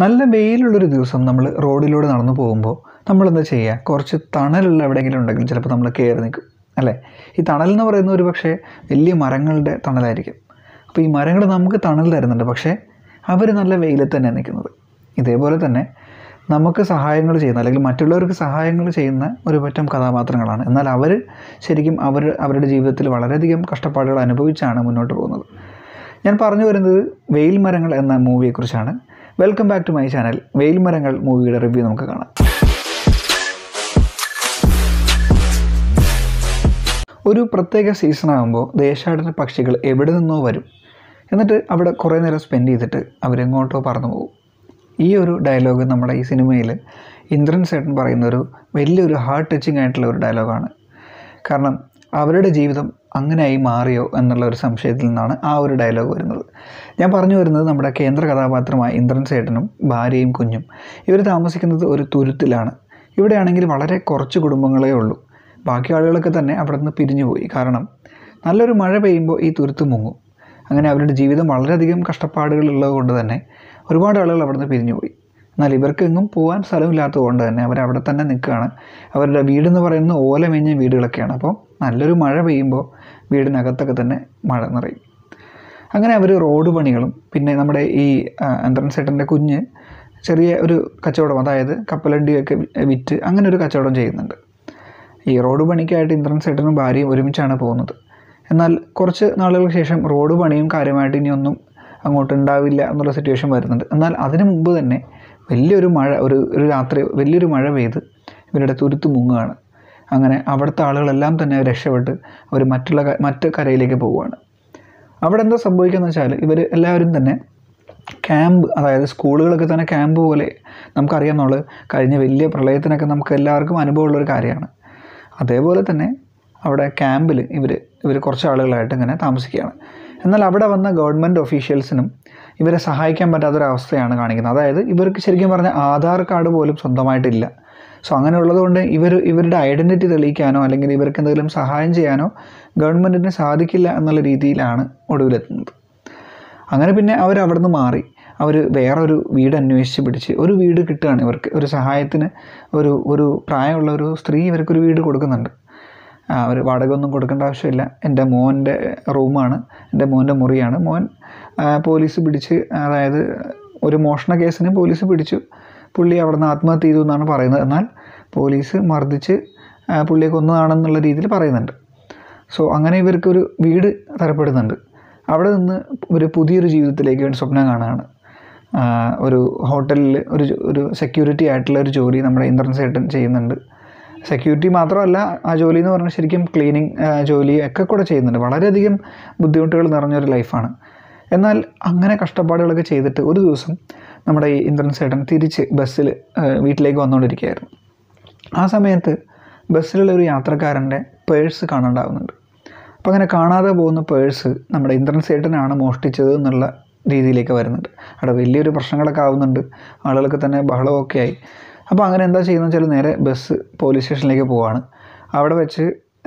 നല്ല വെയിലുള്ളൊരു ദിവസം നമ്മൾ റോഡിലൂടെ നടന്നു പോകുമ്പോൾ നമ്മളെന്താ ചെയ്യുക കുറച്ച് തണലുള്ള എവിടെയെങ്കിലും ഉണ്ടെങ്കിൽ ചിലപ്പോൾ നമ്മൾ കയറി നിൽക്കും അല്ലേ ഈ തണൽ എന്ന് പറയുന്ന ഒരു പക്ഷേ വലിയ മരങ്ങളുടെ തണലായിരിക്കും അപ്പോൾ ഈ മരങ്ങൾ നമുക്ക് തണൽ തരുന്നുണ്ട് പക്ഷേ അവർ നല്ല വെയിലത്ത് തന്നെ നിൽക്കുന്നത് ഇതേപോലെ തന്നെ നമുക്ക് സഹായങ്ങൾ ചെയ്യുന്ന അല്ലെങ്കിൽ മറ്റുള്ളവർക്ക് സഹായങ്ങൾ ചെയ്യുന്ന ഒരു പറ്റം കഥാപാത്രങ്ങളാണ് എന്നാൽ അവർ ശരിക്കും അവർ അവരുടെ ജീവിതത്തിൽ വളരെയധികം കഷ്ടപ്പാടുകൾ അനുഭവിച്ചാണ് മുന്നോട്ട് പോകുന്നത് ഞാൻ പറഞ്ഞു വരുന്നത് വെയിൽ മരങ്ങൾ എന്ന മൂവിയെക്കുറിച്ചാണ് welcome back to my channel Veyil Marangal മൂവിയുടെ റിവ്യൂ നമുക്ക് കാണാം ഒരു പ്രത്യേക സീസൺ ആകുമ്പോൾ ദേശാടന പക്ഷികൾ എവിടെ നിന്നോ വരും എന്നിട്ട് അവിടെ കുറേ നേരം സ്പെൻഡ് ചെയ്തിട്ട് അവരെങ്ങോട്ടോ പറന്നു പോകും ഈ ഒരു ഡയലോഗ് നമ്മുടെ ഈ സിനിമയിൽ ഇന്ദ്രൻ സേട്ടൻ പറയുന്ന ഒരു വലിയൊരു ഹാർട്ട് ടച്ചിങ് ആയിട്ടുള്ള ഒരു ഡയലോഗാണ് കാരണം അവരുടെ ജീവിതം അങ്ങനെയായി മാറിയോ എന്നുള്ള ഒരു സംശയത്തിൽ നിന്നാണ് ആ ഒരു ഡയലോഗ് വരുന്നത് ഞാൻ പറഞ്ഞു വരുന്നത് നമ്മുടെ കേന്ദ്ര കഥാപാത്രമായ ഇന്ദ്രൻ സേട്ടനും ഭാര്യയും കുഞ്ഞും ഇവർ താമസിക്കുന്നത് ഒരു തുരുത്തിലാണ് ഇവിടെയാണെങ്കിൽ വളരെ കുറച്ച് കുടുംബങ്ങളേ ഉള്ളൂ ബാക്കി ആളുകളൊക്കെ തന്നെ അവിടെ നിന്ന് പിരിഞ്ഞു പോയി കാരണം നല്ലൊരു മഴ പെയ്യുമ്പോൾ ഈ തുരുത്ത് മുങ്ങും അങ്ങനെ അവരുടെ ജീവിതം വളരെയധികം കഷ്ടപ്പാടുകളുള്ളത് കൊണ്ട് തന്നെ ഒരുപാട് ആളുകൾ അവിടെ നിന്ന് പിരിഞ്ഞു പോയി എന്നാൽ ഇവർക്ക് എങ്ങും പോകാൻ സ്ഥലമില്ലാത്തത് കൊണ്ട് തന്നെ അവർ അവിടെ തന്നെ നിൽക്കുകയാണ് അവരുടെ വീടെന്ന് പറയുന്നത് ഓലമേഞ്ഞ വീടുകളൊക്കെയാണ് അപ്പോൾ നല്ലൊരു മഴ പെയ്യുമ്പോൾ വീടിനകത്തൊക്കെ തന്നെ മഴ നിറയും അങ്ങനെ അവർ റോഡ് പണികളും പിന്നെ നമ്മുടെ ഈ എന്ത്രൻ സേട്ടൻ്റെ കുഞ്ഞ് ചെറിയ ഒരു കച്ചവടം അതായത് കപ്പലണ്ടിയൊക്കെ വിറ്റ് അങ്ങനെ ഒരു കച്ചവടം ചെയ്യുന്നുണ്ട് ഈ റോഡ് പണിക്കായിട്ട് ഇന്ദ്രൻ സേട്ടനും ഭാര്യയും ഒരുമിച്ചാണ് പോകുന്നത് എന്നാൽ കുറച്ച് നാളുകൾക്ക് ശേഷം റോഡ് പണിയും കാര്യമായിട്ട് ഇനിയൊന്നും അങ്ങോട്ട് ഉണ്ടാവില്ല എന്നുള്ള സിറ്റുവേഷൻ വരുന്നുണ്ട് എന്നാൽ അതിനു മുമ്പ് തന്നെ വലിയൊരു മഴ ഒരു ഒരു രാത്രി വലിയൊരു മഴ പെയ്ത് ഇവരുടെ തുരുത്ത് മുങ്ങുകയാണ് അങ്ങനെ അവിടുത്തെ ആളുകളെല്ലാം തന്നെ രക്ഷപ്പെട്ട് അവർ മറ്റുള്ള മറ്റ് കരയിലേക്ക് പോവുകയാണ് അവിടെ എന്താ സംഭവിക്കുകയെന്ന് വെച്ചാൽ ഇവർ എല്ലാവരും തന്നെ ക്യാമ്പ് അതായത് സ്കൂളുകളൊക്കെ തന്നെ ക്യാമ്പ് പോലെ നമുക്കറിയാം നമ്മൾ കഴിഞ്ഞ വലിയ പ്രളയത്തിനൊക്കെ നമുക്ക് എല്ലാവർക്കും അനുഭവമുള്ളൊരു കാര്യമാണ് അതേപോലെ തന്നെ അവിടെ ക്യാമ്പിൽ ഇവർ ഇവർ കുറച്ച് ആളുകളായിട്ട് ഇങ്ങനെ താമസിക്കുകയാണ് എന്നാൽ അവിടെ വന്ന ഗവൺമെൻറ് ഒഫീഷ്യൽസിനും ഇവരെ സഹായിക്കാൻ പറ്റാത്തൊരവസ്ഥയാണ് കാണിക്കുന്നത് അതായത് ഇവർക്ക് ശരിക്കും പറഞ്ഞാൽ ആധാർ കാർഡ് പോലും സ്വന്തമായിട്ടില്ല സോ അങ്ങനെയുള്ളത് കൊണ്ട് ഇവർ ഇവരുടെ ഐഡൻറ്റിറ്റി തെളിയിക്കാനോ അല്ലെങ്കിൽ ഇവർക്ക് എന്തെങ്കിലും സഹായം ചെയ്യാനോ ഗവൺമെൻറ്റിന് സാധിക്കില്ല എന്നുള്ള രീതിയിലാണ് ഒടുവിലെത്തുന്നത് അങ്ങനെ പിന്നെ അവർ അവിടെ നിന്ന് മാറി അവർ വേറൊരു വീട് അന്വേഷിച്ച് പിടിച്ച് ഒരു വീട് കിട്ടുകയാണ് ഇവർക്ക് ഒരു സഹായത്തിന് ഒരു ഒരു പ്രായമുള്ള ഒരു സ്ത്രീ ഇവർക്കൊരു വീട് കൊടുക്കുന്നുണ്ട് അവർ വാടക ഒന്നും കൊടുക്കേണ്ട ആവശ്യമില്ല എൻ്റെ മോൻ്റെ റൂമാണ് എൻ്റെ മോൻ്റെ മുറിയാണ് മോൻ പോലീസ് പിടിച്ച് അതായത് ഒരു മോഷണ കേസിന് പോലീസ് പിടിച്ചു പുള്ളി അവിടെ നിന്ന് ആത്മഹത്യ ചെയ്തു എന്നാണ് പറയുന്നത് എന്നാൽ പോലീസ് മർദ്ദിച്ച് പുള്ളിയെ കൊന്നതാണെന്നുള്ള രീതിയിൽ പറയുന്നുണ്ട് സോ അങ്ങനെ ഇവർക്കൊരു വീട് തരപ്പെടുന്നുണ്ട് അവിടെ നിന്ന് ഒരു പുതിയൊരു ജീവിതത്തിലേക്ക് വേണ്ടി സ്വപ്നം കാണുകയാണ് ഒരു ഹോട്ടലിൽ ഒരു ഒരു സെക്യൂരിറ്റി ആയിട്ടുള്ള ഒരു ജോലി നമ്മുടെ ഇന്ദ്രൻ സേട്ടൻ ചെയ്യുന്നുണ്ട് സെക്യൂരിറ്റി മാത്രമല്ല ആ ജോലി എന്ന് പറഞ്ഞാൽ ശരിക്കും ക്ലീനിങ് ജോലി ഒക്കെ കൂടെ ചെയ്യുന്നുണ്ട് വളരെയധികം ബുദ്ധിമുട്ടുകൾ നിറഞ്ഞൊരു ലൈഫാണ് എന്നാൽ അങ്ങനെ കഷ്ടപ്പാടുകളൊക്കെ ചെയ്തിട്ട് ഒരു ദിവസം നമ്മുടെ ഈ ഇന്ദ്രൻ സേട്ടൻ തിരിച്ച് ബസ്സിൽ വീട്ടിലേക്ക് വന്നുകൊണ്ടിരിക്കുകയായിരുന്നു ആ സമയത്ത് ബസ്സിലുള്ള ഒരു യാത്രക്കാരൻ്റെ പേഴ്സ് കാണാണ്ടാവുന്നുണ്ട് അപ്പോൾ അങ്ങനെ കാണാതെ പോകുന്ന പേഴ്സ് നമ്മുടെ ഇന്ദ്രൻ സേട്ടനാണ് മോഷ്ടിച്ചത് എന്നുള്ള രീതിയിലേക്ക് വരുന്നുണ്ട് അവിടെ വലിയൊരു പ്രശ്നങ്ങളൊക്കെ ആവുന്നുണ്ട് ആളുകൾക്ക് തന്നെ ബഹളമൊക്കെ ആയി അപ്പോൾ അങ്ങനെ എന്താ ചെയ്യുന്നത് വെച്ചാൽ നേരെ ബസ് പോലീസ് സ്റ്റേഷനിലേക്ക് പോവാണ് അവിടെ വെച്ച്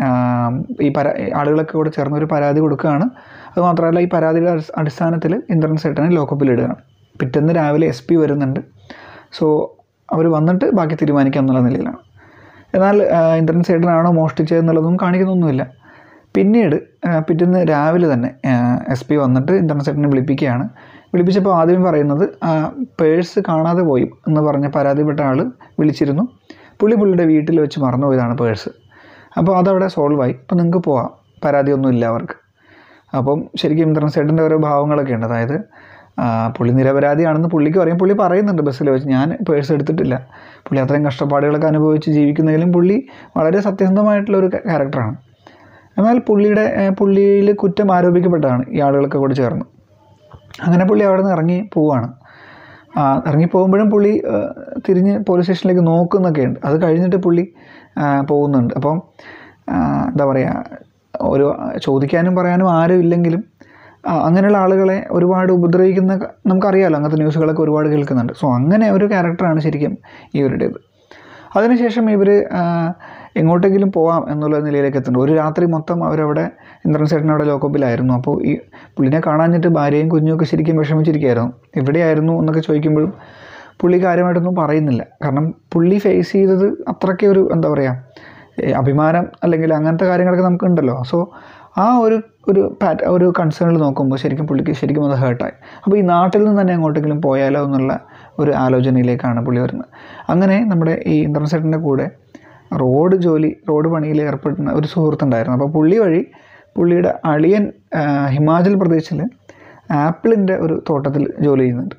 ഈ പരാ ആളുകളൊക്കെ കൂടെ ചേർന്ന് ഒരു പരാതി കൊടുക്കുകയാണ് അതുമാത്രമല്ല ഈ പരാതിയുടെ അടിസ്ഥാനത്തിൽ ഇന്ദ്രൻ സേട്ടനെ ലോക്കപ്പിലിടുകയാണ് പിറ്റേന്ന് രാവിലെ എസ് പി വരുന്നുണ്ട് സോ അവർ വന്നിട്ട് ബാക്കി തീരുമാനിക്കാം എന്നുള്ള നിലയിലാണ് എന്നാൽ ഇന്ദ്രൻ സേട്ടനാണോ മോഷ്ടിച്ചതെന്നുള്ളതൊന്നും കാണിക്കുന്നൊന്നുമില്ല പിന്നീട് പിറ്റേന്ന് രാവിലെ തന്നെ എസ് പി വന്നിട്ട് ഇന്ദ്രൻ സേട്ടനെ വിളിപ്പിക്കുകയാണ് വിളിപ്പിച്ചപ്പോൾ ആദ്യം പറയുന്നത് പേഴ്സ് കാണാതെ പോയി എന്ന് പറഞ്ഞ പരാതിപ്പെട്ട ആൾ വിളിച്ചിരുന്നു പുള്ളി പുള്ളിയുടെ വീട്ടിൽ വെച്ച് മറന്നുപോയതാണ് പേഴ്സ് അപ്പോൾ അതവിടെ സോൾവായി അപ്പോൾ നിങ്ങൾക്ക് പോവാം പരാതിയൊന്നും ഇല്ല അവർക്ക് അപ്പം ശരിക്കും ഇന്ദ്രൻ സേട്ടൻ്റെ ഓരോ ഭാവങ്ങളൊക്കെ ഉണ്ട് അതായത് പുള്ളി നിരപരാധിയാണെന്ന് പുള്ളിക്ക് പറയും പുള്ളി പറയുന്നുണ്ട് ബസ്സിൽ വെച്ച് ഞാൻ പേഴ്സ് എടുത്തിട്ടില്ല പുള്ളി അത്രയും കഷ്ടപ്പാടുകളൊക്കെ അനുഭവിച്ച് ജീവിക്കുന്നതിലും പുള്ളി വളരെ സത്യസന്ധമായിട്ടുള്ള ഒരു ക്യാരക്ടറാണ് എന്നാൽ പുള്ളിയുടെ പുള്ളിയിൽ കുറ്റം ആരോപിക്കപ്പെട്ടതാണ് ഈ ആളുകളൊക്കെ കൂടി ചേർന്ന് അങ്ങനെ പുള്ളി അവിടെ നിന്ന് ഇറങ്ങി പോവാണ് ഇറങ്ങി പോകുമ്പോഴും പുള്ളി തിരിഞ്ഞ് പോലീസ് സ്റ്റേഷനിലേക്ക് നോക്കുന്നൊക്കെ ഉണ്ട് അത് കഴിഞ്ഞിട്ട് പുള്ളി പോകുന്നുണ്ട് അപ്പം എന്താ പറയുക ഒരു ചോദിക്കാനും പറയാനും ആരും ഇല്ലെങ്കിലും അങ്ങനെയുള്ള ആളുകളെ ഒരുപാട് ഉപദ്രവിക്കുന്ന നമുക്കറിയാമല്ലോ അങ്ങനത്തെ ന്യൂസുകളൊക്കെ ഒരുപാട് കേൾക്കുന്നുണ്ട് സോ അങ്ങനെ ഒരു ക്യാരക്ടറാണ് ശരിക്കും ഇവരുടേത് അതിനുശേഷം ഇവർ എങ്ങോട്ടെങ്കിലും പോവാം എന്നുള്ള നിലയിലേക്ക് എത്തുന്നുണ്ട് ഒരു രാത്രി മൊത്തം അവരവിടെ ഇന്ദ്രൻ സേട്ടൻ അവിടെ ലോക്കപ്പിലായിരുന്നു അപ്പോൾ ഈ പുള്ളിനെ കാണാഞ്ഞിട്ട് ഭാര്യയും കുഞ്ഞുമൊക്കെ ശരിക്കും വിഷമിച്ചിരിക്കുകയായിരുന്നു എവിടെയായിരുന്നു എന്നൊക്കെ ചോദിക്കുമ്പോഴും പുള്ളി കാര്യമായിട്ടൊന്നും പറയുന്നില്ല കാരണം പുള്ളി ഫേസ് ചെയ്തത് അത്രയ്ക്ക് ഒരു എന്താ പറയുക ഏ, അഭിമാനം അല്ലെങ്കിൽ അങ്ങനത്തെ കാര്യങ്ങളൊക്കെ നമുക്ക് ഉണ്ടല്ലോ സോ ആ ഒരു ഒരു പാറ്റ് ഒരു കൺസേണിൽ നോക്കുമ്പോൾ ശരിക്കും പുള്ളിക്ക് ശരിക്കും അത് ഹേർട്ടായി അപ്പോൾ ഈ നാട്ടിൽ നിന്ന് തന്നെ എങ്ങോട്ടെങ്കിലും പോയാലോ എന്നുള്ള ഒരു ആലോചനയിലേക്കാണ് പുള്ളി വരുന്നത് അങ്ങനെ നമ്മുടെ ഈ ഇന്ദ്രൻസേട്ടൻ്റെ കൂടെ റോഡ് ജോലി റോഡ് പണിയിൽ ഏർപ്പെടുന്ന ഒരു സുഹൃത്തുണ്ടായിരുന്നു അപ്പോൾ പുള്ളി വഴി പുള്ളിയുടെ അളിയൻ ആ, ഹിമാചൽ പ്രദേശിൽ ആപ്പിളിൻ്റെ ഒരു തോട്ടത്തിൽ ജോലി ചെയ്യുന്നുണ്ട്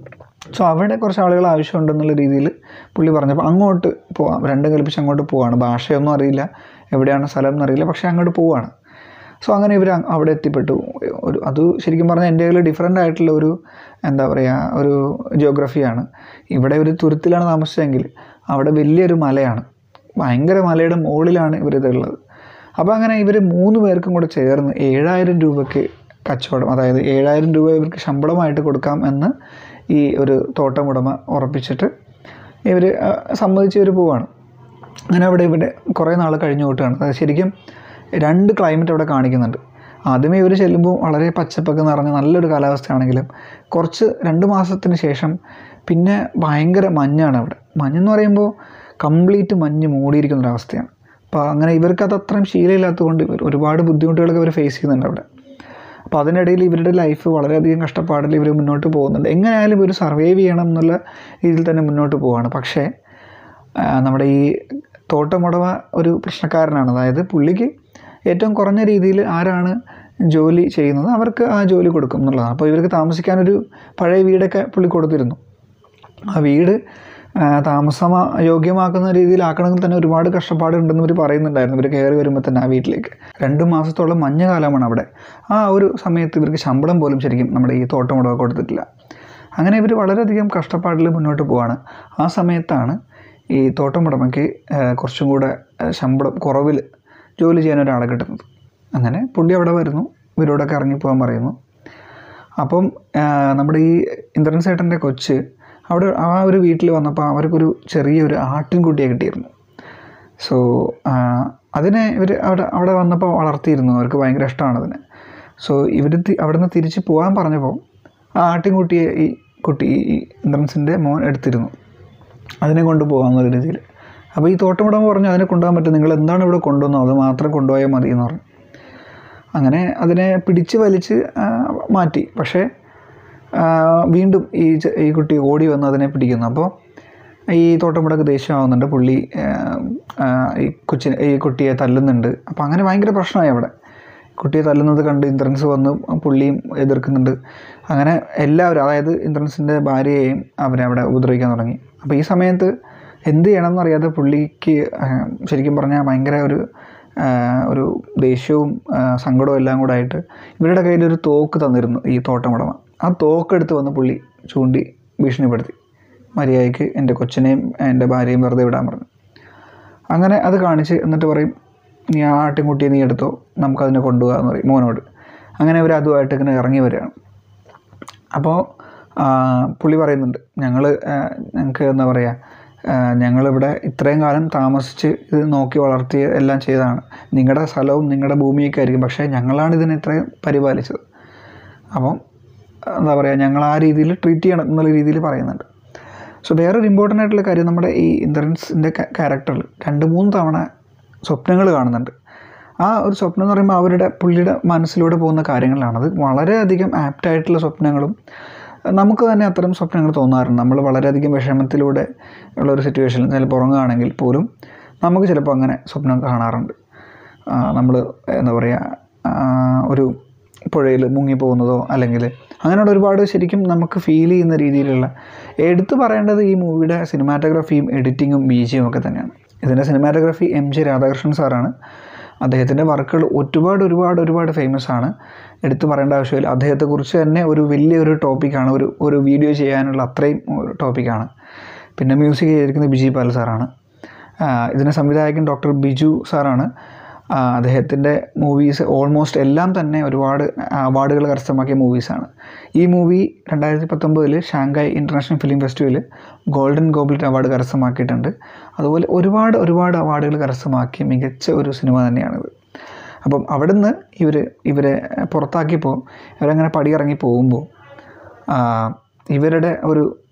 സോ അവിടെ കുറച്ച് ആളുകൾ ആവശ്യമുണ്ടെന്നുള്ള രീതിയിൽ പുള്ളി പറഞ്ഞപ്പോൾ അങ്ങോട്ട് പോവാം രണ്ടും കൽപ്പിച്ച് അങ്ങോട്ട് പോവാണ് ഭാഷയൊന്നും അറിയില്ല എവിടെയാണ് സ്ഥലം എന്നറിയില്ല പക്ഷേ അങ്ങോട്ട് പോവാണ് സോ അങ്ങനെ ഇവർ അവിടെ എത്തിപ്പെട്ടു ഒരു അത് ശരിക്കും പറഞ്ഞാൽ എൻ്റെ കയ്യിൽ ഡിഫറെൻ്റ് ആയിട്ടുള്ള ഒരു എന്താ പറയുക ഒരു ജിയോഗ്രഫിയാണ് ഇവിടെ ഒരു തുരുത്തിലാണ് താമസിച്ചതെങ്കിൽ അവിടെ വലിയൊരു മലയാണ് ഭയങ്കര മലയുടെ മുകളിലാണ് ഇവരിതുള്ളത് അപ്പോൾ അങ്ങനെ ഇവർ മൂന്ന് പേർക്കും കൂടെ ചേർന്ന് ഏഴായിരം രൂപയ്ക്ക് കച്ചവടം അതായത് ഏഴായിരം രൂപ ഇവർക്ക് ശമ്പളമായിട്ട് കൊടുക്കാം എന്ന് ഈ ഒരു തോട്ടമുടമ ഉറപ്പിച്ചിട്ട് ഇവർ സമ്മതിച്ച് ഇവർ പോവാണ് അങ്ങനെ അവിടെ ഇവിടെ കുറേ നാൾ കഴിഞ്ഞു കൂട്ടുകയാണ് അത് ശരിക്കും രണ്ട് ക്ലൈമറ്റ് അവിടെ കാണിക്കുന്നുണ്ട് ആദ്യമേ ഇവർ ചെല്ലുമ്പോൾ വളരെ പച്ചപ്പൊക്കെ നിറഞ്ഞ നല്ലൊരു കാലാവസ്ഥയാണെങ്കിലും കുറച്ച് രണ്ട് മാസത്തിന് ശേഷം പിന്നെ ഭയങ്കര മഞ്ഞാണ് അവിടെ മഞ്ഞെന്ന് പറയുമ്പോൾ കംപ്ലീറ്റ് മഞ്ഞ് മൂടിയിരിക്കുന്ന ഒരു അവസ്ഥയാണ് അപ്പോൾ അങ്ങനെ ഇവർക്ക് അത് അത്രയും ശീലമില്ലാത്തതുകൊണ്ട് ഇവർ ഒരുപാട് ബുദ്ധിമുട്ടുകളൊക്കെ ഇവർ ഫേസ് ചെയ്യുന്നുണ്ട് അവിടെ അപ്പോൾ അതിനിടയിൽ ഇവരുടെ ലൈഫ് വളരെയധികം കഷ്ടപ്പാടിൽ ഇവർ മുന്നോട്ട് പോകുന്നുണ്ട് എങ്ങനെയായാലും ഇവർ സർവൈവ് ചെയ്യണം എന്നുള്ള രീതിയിൽ തന്നെ മുന്നോട്ട് പോവാണ് പക്ഷേ ആ, നമ്മുടെ ഈ തോട്ടമുടമ ഒരു പ്രശ്നക്കാരനാണ് അതായത് പുള്ളിക്ക് ഏറ്റവും കുറഞ്ഞ രീതിയിൽ ആരാണ് ജോലി ചെയ്യുന്നത് അവർക്ക് ആ ജോലി കൊടുക്കും എന്നുള്ളതാണ് അപ്പോൾ ഇവർക്ക് താമസിക്കാനൊരു പഴയ വീടൊക്കെ പുള്ളി കൊടുത്തിരുന്നു ആ വീട് ആ, താമസമാ യോഗ്യമാക്കുന്ന രീതിയിലാക്കണമെങ്കിൽ തന്നെ ഒരുപാട് കഷ്ടപ്പാടുണ്ടെന്ന് ഇവർ പറയുന്നുണ്ടായിരുന്നു ഇവർ കയറി വരുമ്പോൾ തന്നെ ആ വീട്ടിലേക്ക് രണ്ട് മാസത്തോളം മഞ്ഞുകാലമാണ് അവിടെ ആ ഒരു സമയത്ത് ഇവർക്ക് ശമ്പളം പോലും ശരിക്കും നമ്മുടെ ഈ തോട്ടമുടമ കൊടുത്തിട്ടില്ല അങ്ങനെ ഇവർ വളരെയധികം കഷ്ടപ്പാടിൽ മുന്നോട്ട് പോവാണ് ആ സമയത്താണ് ഈ തോട്ടമുടമയ്ക്ക് ആ, കുറച്ചും കൂടെ ആ, ശമ്പളം കുറവിൽ ജോലി ചെയ്യാൻ ഒരാളെ കിട്ടുന്നത് അങ്ങനെ പുള്ളി അവിടെ വരുന്നു ഇവരോടൊക്കെ ഇറങ്ങിപ്പോകാൻ പറയുന്നു അപ്പം ആ, നമ്മുടെ ഈ ഇന്ദ്രൻ സേട്ടൻ്റെ കൊച്ച് അവിടെ ആ ഒരു വീട്ടിൽ വന്നപ്പോൾ അവർക്കൊരു ചെറിയൊരു ആട്ടിൻകുട്ടിയെ കിട്ടിയിരുന്നു സോ അതിനെ ഇവർ അവിടെ അവിടെ വന്നപ്പോൾ വളർത്തിയിരുന്നു അവർക്ക് ഭയങ്കര ഇഷ്ടമാണ് അതിനെ സോ ഇവർ അവിടെ നിന്ന് തിരിച്ച് പോകാൻ പറഞ്ഞപ്പോൾ ആ ആട്ടിൻകുട്ടിയെ ഈ കുട്ടി ഈ ഇന്ദ്രൻസിൻ്റെ മോൻ എടുത്തിരുന്നു അതിനെ കൊണ്ടുപോകാമെന്നൊരു രീതിയിൽ അപ്പോൾ ഈ തോട്ടമുടമ പറഞ്ഞു അതിനെ കൊണ്ടുപോകാൻ പറ്റും നിങ്ങൾ എന്താണ് ഇവിടെ കൊണ്ടുവന്നത് അത് മാത്രം കൊണ്ടുപോയാൽ മതി എന്ന് പറഞ്ഞു അങ്ങനെ അതിനെ പിടിച്ച് വലിച്ച് ആ, മാറ്റി പക്ഷേ ആ, വീണ്ടും ഈ ചെ- ഈ കുട്ടി ഓടി വന്ന് അതിനെ പിടിക്കുന്നു അപ്പോൾ ഈ തോട്ടമുടക്ക് ദേഷ്യമാവുന്നുണ്ട് പുള്ളി ആ, ആ, ഈ കൊച്ചിനെ ഈ കുട്ടിയെ തല്ലുന്നുണ്ട് അപ്പോൾ അങ്ങനെ ഭയങ്കര പ്രശ്നമായി അവിടെ കുട്ടിയെ തല്ലുന്നത് കണ്ട് ഇന്ദ്രൻസ് വന്ന് പുള്ളിയും എതിർക്കുന്നുണ്ട് അങ്ങനെ എല്ലാവരും അതായത് ഇന്ദ്രൻസിൻ്റെ ഭാര്യയെയും അവരവിടെ ഉപദ്രവിക്കാൻ തുടങ്ങി അപ്പോൾ ഈ സമയത്ത് എന്ത് ചെയ്യണമെന്ന് അറിയാതെ പുള്ളിക്ക് ആ, ശരിക്കും പറഞ്ഞാൽ ഭയങ്കര ഒരു ആ, ഒരു ദേഷ്യവും ആ, സങ്കടവും എല്ലാം കൂടെ ആയിട്ട് ഇവരുടെ കയ്യിൽ ഒരു തോക്ക് തന്നിരുന്നു ഈ തോട്ടമുടമ ആ തോക്കെടുത്ത് വന്ന് പുള്ളി ചൂണ്ടി ഭീഷണിപ്പെടുത്തി മര്യാദയ്ക്ക് എൻ്റെ കൊച്ചിനെയും എൻ്റെ ഭാര്യയും വെറുതെ വിടാൻ പറഞ്ഞു അങ്ങനെ അത് കാണിച്ച് എന്നിട്ട് പറയും നീ ആ ആട്ടിൻകുട്ടിയെ നീ എടുത്തോ നമുക്കതിനെ കൊണ്ടുപോകാമെന്ന് പറയും മോനോട് അങ്ങനെ അവർ അതുമായിട്ട് ഇങ്ങനെ ഇറങ്ങി വരികയാണ് അപ്പോൾ ആ, പുള്ളി പറയുന്നുണ്ട് ഞങ്ങൾ ഞങ്ങൾക്ക് എന്താ പറയുക ആ, ഞങ്ങളിവിടെ ഇത്രയും കാലം താമസിച്ച് ഇത് നോക്കി വളർത്തി എല്ലാം ചെയ്തതാണ് നിങ്ങളുടെ സ്ഥലവും നിങ്ങളുടെ ഭൂമിയൊക്കെ ആയിരിക്കും പക്ഷേ ഞങ്ങളാണ് ഇതിനെ ഇത്രയും പരിപാലിച്ചത് അപ്പം എന്താ പറയുക ഞങ്ങൾ ആ രീതിയിൽ ട്രീറ്റ് ചെയ്യണം എന്നുള്ള രീതിയിൽ പറയുന്നുണ്ട് സോ വേറൊരു ഇമ്പോർട്ടൻ്റ് ആയിട്ടുള്ള കാര്യം നമ്മുടെ ഈ ഇന്ദ്രൻസിൻ്റെ ക്യാരക്ടറിൽ രണ്ട് മൂന്ന് തവണ സ്വപ്നങ്ങൾ കാണുന്നുണ്ട് ആ ഒരു സ്വപ്നം എന്ന് പറയുമ്പോൾ അവരുടെ പുള്ളിയുടെ മനസ്സിലൂടെ പോകുന്ന കാര്യങ്ങളാണത് വളരെയധികം ആപ്റ്റായിട്ടുള്ള സ്വപ്നങ്ങളും നമുക്ക് തന്നെ അത്തരം സ്വപ്നങ്ങൾ തോന്നാറുണ്ട് നമ്മൾ വളരെയധികം വിഷമത്തിലൂടെ ഉള്ള ഒരു സിറ്റുവേഷനിൽ ചിലപ്പോൾ ഉറങ്ങുകയാണെങ്കിൽ പോലും നമുക്ക് ചിലപ്പോൾ അങ്ങനെ സ്വപ്നം കാണാറുണ്ട് നമ്മൾ എന്താ പറയുക ആ, ഒരു പുഴയിൽ മുങ്ങിപ്പോകുന്നതോ അല്ലെങ്കിൽ അങ്ങനെയുള്ള ഒരുപാട് ശരിക്കും നമുക്ക് ഫീൽ ചെയ്യുന്ന രീതിയിലുള്ള എടുത്തു പറയേണ്ടത് ഈ മൂവിയുടെ സിനിമാറ്റോഗ്രാഫിയും എഡിറ്റിങ്ങും ബീജിയും ഒക്കെ തന്നെയാണ് ഇതിൻ്റെ സിനിമാറ്റോഗ്രാഫി എം ജെ രാധാകൃഷ്ണൻ സാറാണ് അദ്ദേഹത്തിൻ്റെ വർക്കുകൾ ഒരുപാട് ഒരുപാട് ഒരുപാട് ഫേമസ് ആണ് എടുത്തു പറയേണ്ട ആവശ്യമില്ല അദ്ദേഹത്തെക്കുറിച്ച് തന്നെ ഒരു വലിയൊരു ടോപ്പിക്കാണ് ഒരു ഒരു വീഡിയോ ചെയ്യാനുള്ള അത്രയും ഒരു ടോപ്പിക്കാണ് പിന്നെ മ്യൂസിക് ചെയ്തിരിക്കുന്നത് ബിജി പാൽ സാറാണ് ആ, ഇതിന് സംവിധായകൻ ഡോക്ടർ ബിജു സാറാണ് ആ, അദ്ദേഹത്തിൻ്റെ മൂവീസ് ഓൾമോസ്റ്റ് എല്ലാം തന്നെ ഒരുപാട് അവാർഡുകൾ കരസ്ഥമാക്കിയ മൂവീസാണ് ഈ മൂവി രണ്ടായിരത്തി പത്തൊമ്പതിൽ Shanghai international film festival golden goblet award കരസ്ഥമാക്കിയിട്ടുണ്ട് അതുപോലെ ഒരുപാട് ഒരുപാട് അവാർഡുകൾ കരസ്ഥമാക്കിയ മികച്ച ഒരു സിനിമ തന്നെയാണിത് അപ്പം അവിടുന്ന് ഇവർ ഇവരെ പുറത്താക്കിയപ്പോൾ ഇവരങ്ങനെ പടിയിറങ്ങി പോകുമ്പോൾ ആ, ഇവരുടെ ഒരു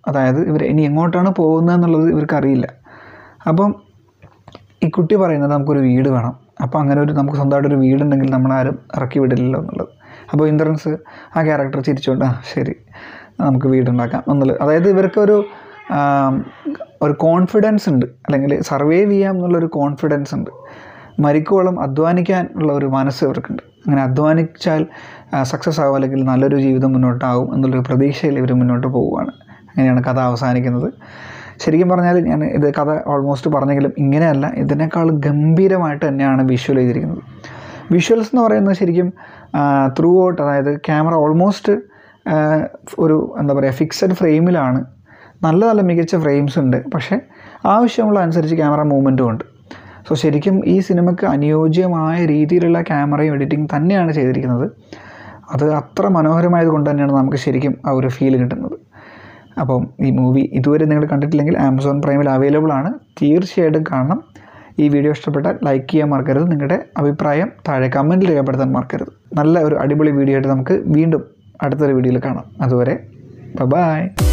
അതായത് ഇവർ ഇനി എങ്ങോട്ടാണ് പോകുന്നത് എന്നുള്ളത് ഇവർക്കറിയില്ല അപ്പം ഈ കുട്ടി പറയുന്നത് നമുക്കൊരു വീട് വേണം അപ്പോൾ അങ്ങനെ ഒരു നമുക്ക് സ്വന്തമായിട്ടൊരു വീടുണ്ടെങ്കിൽ നമ്മളാരും ഇറക്കി വിടില്ലല്ലോ എന്നുള്ളത് അപ്പോൾ ഇന്ദ്രൻസ് ആ ക്യാരക്ടർ ചിരിച്ചുകൊണ്ട് ആ ശരി നമുക്ക് വീടുണ്ടാക്കാം എന്നുള്ളത് അതായത് ഇവർക്കൊരു ആം, ഒരു കോൺഫിഡൻസ് ഉണ്ട് അല്ലെങ്കിൽ സർവൈവ് ചെയ്യാം എന്നുള്ളൊരു കോൺഫിഡൻസ് ഉണ്ട് മരിക്കോളം അധ്വാനിക്കാൻ ഉള്ള ഒരു മനസ്സ് ഇവർക്കുണ്ട് അങ്ങനെ അധ്വാനിച്ചാൽ സക്സസ് ആവും അല്ലെങ്കിൽ നല്ലൊരു ജീവിതം മുന്നോട്ടാവും എന്നുള്ളൊരു പ്രതീക്ഷയിൽ ഇവർ മുന്നോട്ട് പോവുകയാണ് അങ്ങനെയാണ് കഥ അവസാനിക്കുന്നത് ശരിക്കും പറഞ്ഞാൽ ഞാൻ ഇത് കഥ ഓൾമോസ്റ്റ് പറഞ്ഞെങ്കിലും ഇങ്ങനെയല്ല ഇതിനേക്കാൾ ഗംഭീരമായിട്ട് തന്നെയാണ് വിഷ്വൽ ചെയ്തിരിക്കുന്നത് വിഷ്വൽസ് എന്ന് പറയുന്നത് ശരിക്കും ത്രൂ ഔട്ട് അതായത് ക്യാമറ ഓൾമോസ്റ്റ് ഒരു എന്താ പറയുക ഫിക്സഡ് ഫ്രെയിമിലാണ് നല്ല നല്ല മികച്ച ഫ്രെയിംസ് ഉണ്ട് പക്ഷേ ആവശ്യമുള്ള അനുസരിച്ച് ക്യാമറ മൂവ്മെൻറ്റും ഉണ്ട് സോ ശരിക്കും ഈ സിനിമയ്ക്ക് അനുയോജ്യമായ രീതിയിലുള്ള ക്യാമറയും എഡിറ്റിംഗ് തന്നെയാണ് ചെയ്തിരിക്കുന്നത് അത് അത്ര മനോഹരമായത് കൊണ്ട് തന്നെയാണ് നമുക്ക് ശരിക്കും ആ ഒരു ഫീൽ കിട്ടുന്നത് അപ്പം ഈ മൂവി ഇതുവരെ നിങ്ങൾ കണ്ടിട്ടില്ലെങ്കിൽ ആമസോൺ പ്രൈമിൽ അവൈലബിൾ ആണ് തീർച്ചയായിട്ടും കാണണം ഈ വീഡിയോ ഇഷ്ടപ്പെട്ടാൽ ലൈക്ക് ചെയ്യാൻ മറക്കരുത് നിങ്ങളുടെ അഭിപ്രായം താഴെ കമൻറ്റിൽ രേഖപ്പെടുത്താൻ മറക്കരുത് നല്ല ഒരു അടിപൊളി വീഡിയോ ആയിട്ട് നമുക്ക് വീണ്ടും അടുത്തൊരു വീഡിയോയിൽ കാണാം അതുവരെ ബൈ